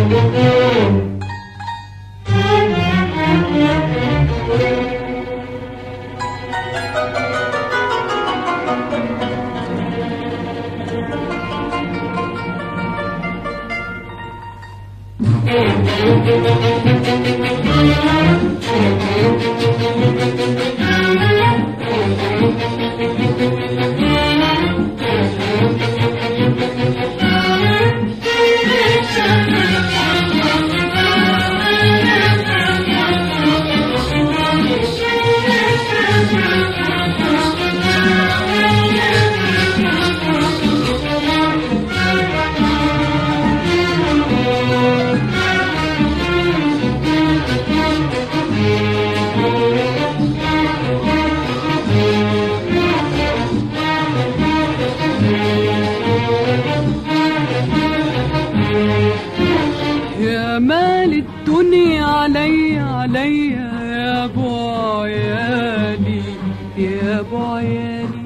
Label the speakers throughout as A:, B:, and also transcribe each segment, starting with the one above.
A: يا مال الدنيا علي علي يا ابو عيالي يا ابو عيالي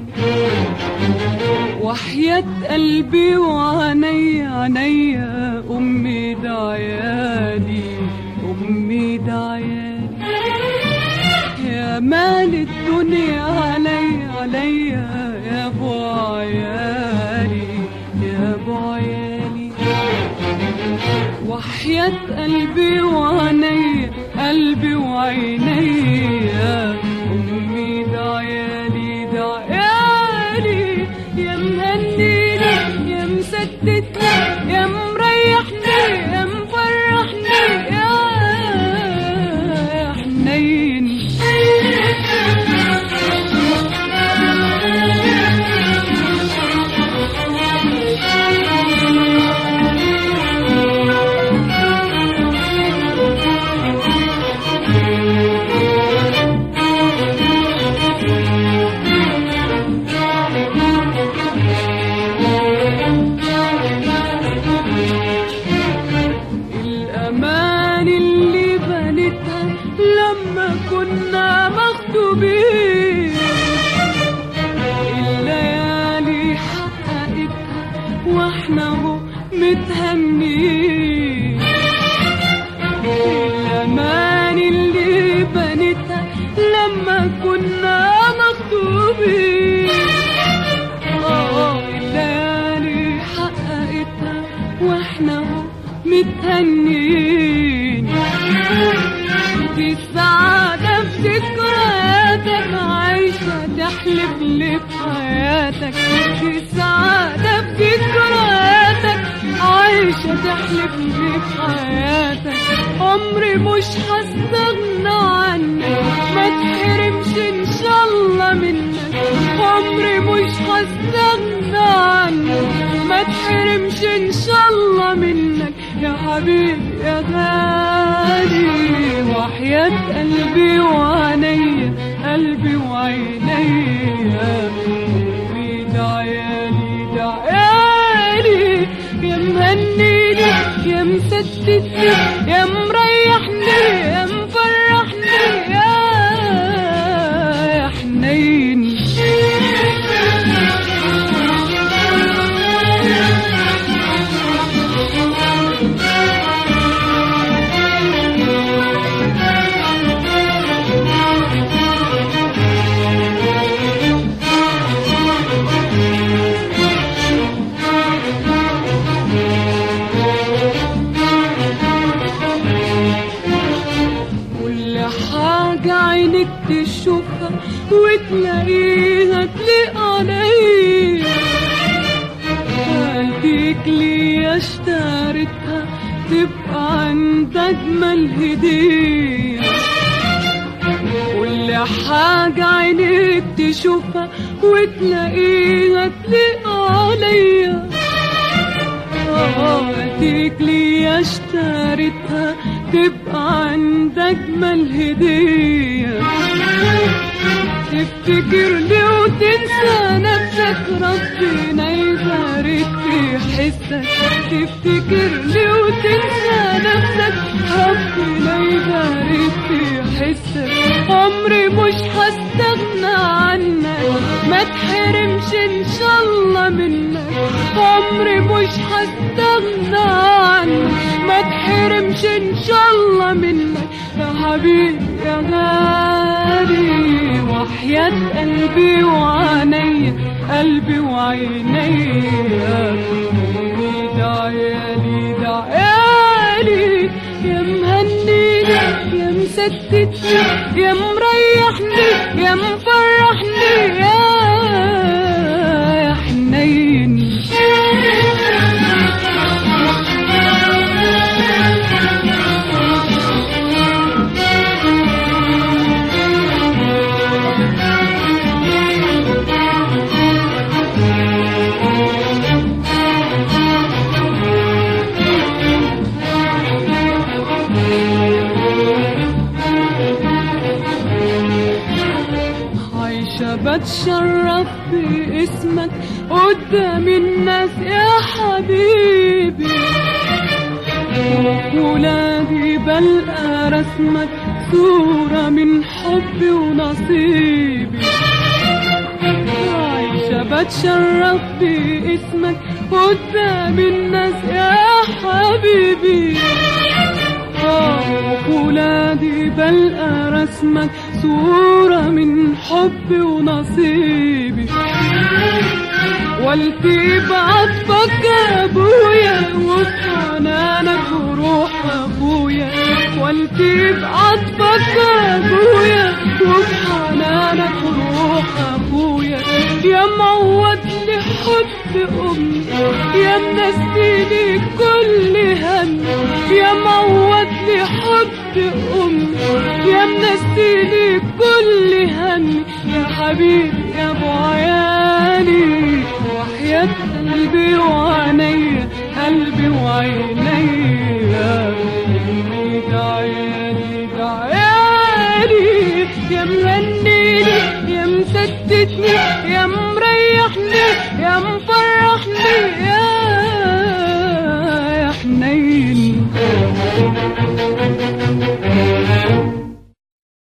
A: وحياة قلبي وعيني عيني امي دعيالي امي دعيالي يا مال الدنيا علي علي يا ابو عيالي يا ابو عيالي وحياة قلبي وعيني قلبي وعيني أمي دعيالي دعيالي يا مهنيني يا مسددني يا مريحني يا مفرحني يا حنين الأمان اللي بنتها لما كنا مخطوبين الليالي حققتها واحنا هو متهنين الأمان اللي بنتها لما كنا مخطوبين آه الليالي حققتها واحنا هو متهنين دي السعادة في ذكرياتك عايشة تحلف لي في حياتك دي السعادة في ذكرياتك عايشة تحلف لي في حياتك عمري مش هستغنى عنك ما تحرمش ان شاء الله منك عمري مش هستغنى عنك ما تحرمش ان شاء الله منك يا حبيبي يا غالي وحياة قلبي وعيني قلبي وعيني أمي دعيالي دعيالي يا مهنيني يا مسددني يا مريحني يا مفرحني يا يا حنين كل حاجة عينك تشوفها وتلاقيها تليق عليا هديك لي اشتريتها تبقى عند اجمل هديه كل حاجة عينك تشوفها وتلاقيها تليق عليا هديك لي اشتريتها تبقى عند اجمل هديه تفتكرني وتنسى نفسك ربنا يبارك في حسك تفتكرني وتنسى نفسك ربنا يبارك في حسك عمري مش هستغنى عنك ما تحرمش ان شاء الله منك عمري مش هستغنى عنك ما تحرمش تحرمش ان شاء الله منك يا حبيبي يا غالي وحياة قلبي وعينيا قلبي وعينيا ده عيالي ده عيالي يا مهنيني يا مسددني يا مريحني يا مفرحني يا يا حنين عايشة بتشرف باسمك قدام الناس يا حبيبي ولادي بلقى رسمك صورة من حبي ونصيبي عايشة بتشرف باسمك قدام الناس يا حبيبي آه، ولادي بلقى رسمك صورة من حبي ونصيبي والتي بعطفك يا ابويا وبحنانك وروح ابويا والتي بعطفك يا ابويا وبحنانك وروح ابويا يا معود لحب امي يا منسيني كل هم يا معود لحب امي يا منسيني كل هم يا حبيبي يا ابو عيالي وحياة قلبي وعينيا قلبي وعينيا إني ده عيالي ده عيالي يا مهنيني يا مسددني يا مريحني يا مفرحني يا